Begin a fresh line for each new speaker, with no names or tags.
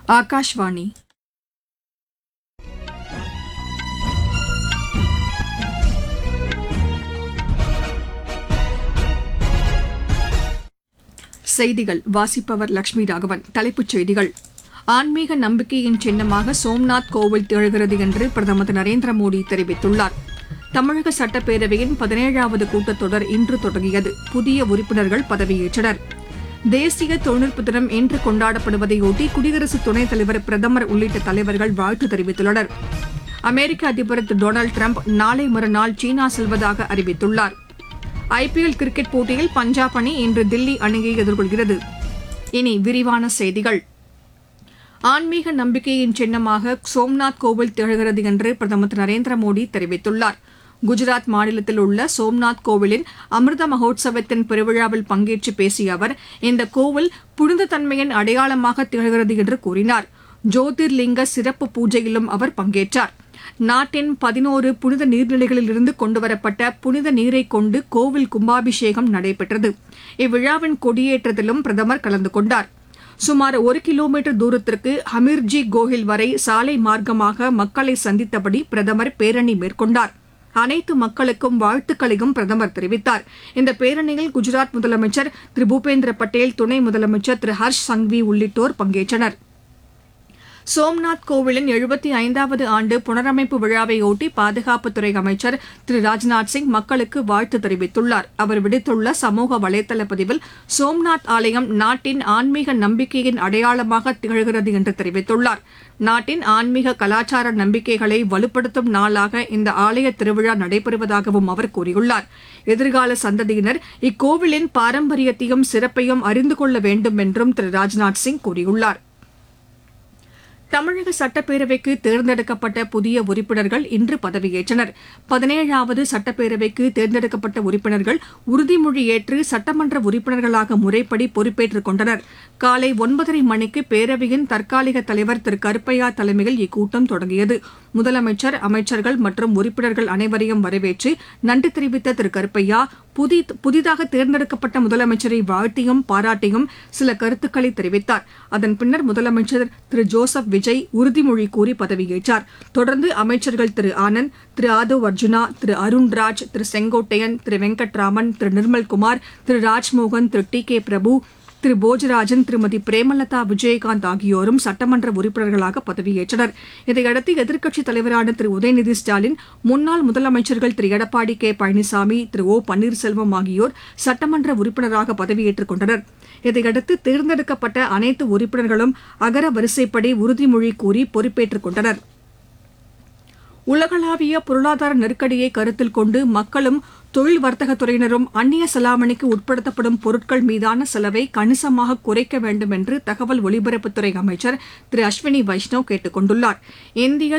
ஆகாஷ்வாணி செய்திகள் வாசிப்பவர் லட்சுமி ராகவன் தலைப்புச் செய்திகள் ஆன்மீக நம்பிக்கையின் சின்னமாக சோம்நாத் கோவில் திகழ்கிறது என்று பிரதமர் திரு நரேந்திர மோடி தெரிவித்துள்ளார் தமிழக சட்டப்பேரவையின் பதினேழாவது கூட்டத்தொடர் இன்று தொடங்கியது புதிய உறுப்பினர்கள் பதவியேற்றனர் தேசிய தொழில்நுட்ப தினம் இன்று கொண்டாடப்படுவதையொட்டி குடியரசு துணைத் தலைவர் பிரதமர் உள்ளிட்ட தலைவர்கள் வாழ்த்து தெரிவித்துள்ளனர் அமெரிக்க அதிபர் திரு டொனால்டு டிரம்ப் நாளை மறுநாள் சீனா செல்வதாக அறிவித்துள்ளார் ஐபிஎல் கிரிக்கெட் போட்டியில் பஞ்சாப் அணி இன்று தில்லி அணியை எதிர்கொள்கிறது இனி விரிவான செய்திகள் ஆன்மீக நம்பிக்கையின் சின்னமாக சோம்நாத் கோவில் திகழ்கிறது என்று பிரதமர் திரு நரேந்திர மோடி தெரிவித்துள்ளார் குஜராத் மாநிலத்தில் உள்ள சோம்நாத் கோவிலின் அமிர்த மகோத்சவத்தின் பெருவிழாவில் பங்கேற்று பேசிய அவர் இந்த கோவில் புனித தன்மையின் அடையாளமாக திகழ்கிறது என்று கூறினார் ஜோதிர்லிங்க சிறப்பு பூஜையிலும் அவர் பங்கேற்றார் நாட்டின் பதினோரு புனித நீர்நிலைகளில் இருந்து கொண்டுவரப்பட்ட புனித நீரை கொண்டு கோவில் கும்பாபிஷேகம் நடைபெற்றது இவ்விழாவின் கொடியேற்றத்திலும் பிரதமர் கலந்து கொண்டார் சுமார் ஒரு கிலோமீட்டர் தூரத்திற்கு ஹமீர்ஜி கோஹில் வரை சாலை மார்க்கமாக மக்களை சந்தித்தபடி பிரதமர் பேரணி மேற்கொண்டார் அனைத்து மக்களுக்கும் வாழ்த்துக்களையும் பிரதமர் தெரிவித்தார் இந்த பேரணியில் குஜராத் முதலமைச்சர் திரு பூபேந்திர பட்டேல் துணை முதலமைச்சர் திரு ஹர்ஷ் சங்வி உள்ளிட்டோர் பங்கேற்றனர் சோம்நாத் கோவிலின் எழுபத்தி ஐந்தாவது ஆண்டு புனரமைப்பு விழாவையொட்டி பாதுகாப்புத்துறை அமைச்சர் திரு ராஜ்நாத் சிங் மக்களுக்கு வாழ்த்து தெரிவித்துள்ளார் அவர் விடுத்துள்ள சமூக வலைதள பதிவில் சோம்நாத் ஆலயம் நாட்டின் ஆன்மீக நம்பிக்கையின் அடையாளமாக திகழ்கிறது என்று தெரிவித்துள்ளார் நாட்டின் ஆன்மீக கலாச்சார நம்பிக்கைகளை வலுப்படுத்தும் நாளாக இந்த ஆலய திருவிழா நடைபெறுவதாகவும் அவர் கூறியுள்ளார் எதிர்கால சந்ததியினர் இக்கோவிலின் பாரம்பரியத்தையும் சிறப்பையும் அறிந்து கொள்ள வேண்டும் என்றும் திரு ராஜ்நாத் சிங் கூறியுள்ளார் தமிழக சட்டப்பேரவைக்கு தேர்ந்தெடுக்கப்பட்ட புதிய உறுப்பினர்கள் இன்று பதவியேற்றனர் பதினேழாவது சட்டப்பேரவைக்கு தேர்ந்தெடுக்கப்பட்ட உறுப்பினர்கள் உறுதிமொழி ஏற்று சட்டமன்ற உறுப்பினர்களாக முறைப்படி பொறுப்பேற்றுக் கொண்டனர் காலை ஒன்பதரை மணிக்கு பேரவையின் தற்காலிக தலைவர் திரு கருப்பையா தலைமையில் இக்கூட்டம் தொடங்கியது முதலமைச்சர் அமைச்சர்கள் மற்றும் உறுப்பினர்கள் அனைவரையும் வரவேற்று நன்றி தெரிவித்த திரு கருப்பையா புதி புதிதாக தேர்ந்தெடுக்கப்பட்ட முதலமைச்சரை வாழ்த்தியும் பாராட்டியும் சில கருத்துக்களை தெரிவித்தார் அதன் பின்னர் முதலமைச்சர் திரு ஜோசப் விஜய் உறுதிமொழி கூறி பதவியேற்றார் தொடர்ந்து அமைச்சர்கள் திரு ஆனந்த் திரு ஆதவ் அர்ஜுனா திரு அருண்ராஜ் திரு செங்கோட்டையன் திரு வெங்கட்ராமன் திரு நிர்மல்குமார் திரு ராஜ்மோகன் திரு டி கே பிரபு திரு போஜராஜன் திருமதி பிரேமலதா விஜயகாந்த் ஆகியோரும் சட்டமன்ற உறுப்பினர்களாக பதவியேற்றனர் இதையடுத்து எதிர்க்கட்சித் தலைவரான திரு உதயநிதி ஸ்டாலின் முன்னாள் முதலமைச்சர்கள் திரு எடப்பாடி கே பழனிசாமி திரு ஓ பன்னீர்செல்வம் ஆகியோர் சட்டமன்ற உறுப்பினராக பதவியேற்றுக் கொண்டனர் இதையடுத்து தேர்ந்தெடுக்கப்பட்ட அனைத்து உறுப்பினர்களும் அகர வரிசைப்படி உறுதிமொழி கூறி பொறுப்பேற்றுக் கொண்டனர் உலகளாவிய பொருளாதார நெருக்கடியை கருத்தில் கொண்டு மக்களும் தொழில் வர்த்தகத் துறையினரும் அந்நிய செலாவணிக்கு உட்படுத்தப்படும் பொருட்கள் மீதான செலவை கணிசமாக குறைக்க வேண்டும் என்று தகவல் ஒலிபரப்புத்துறை அமைச்சர் திரு அஸ்வினி வைஷ்ணவ் கேட்டுக் கொண்டுள்ளார் இந்திய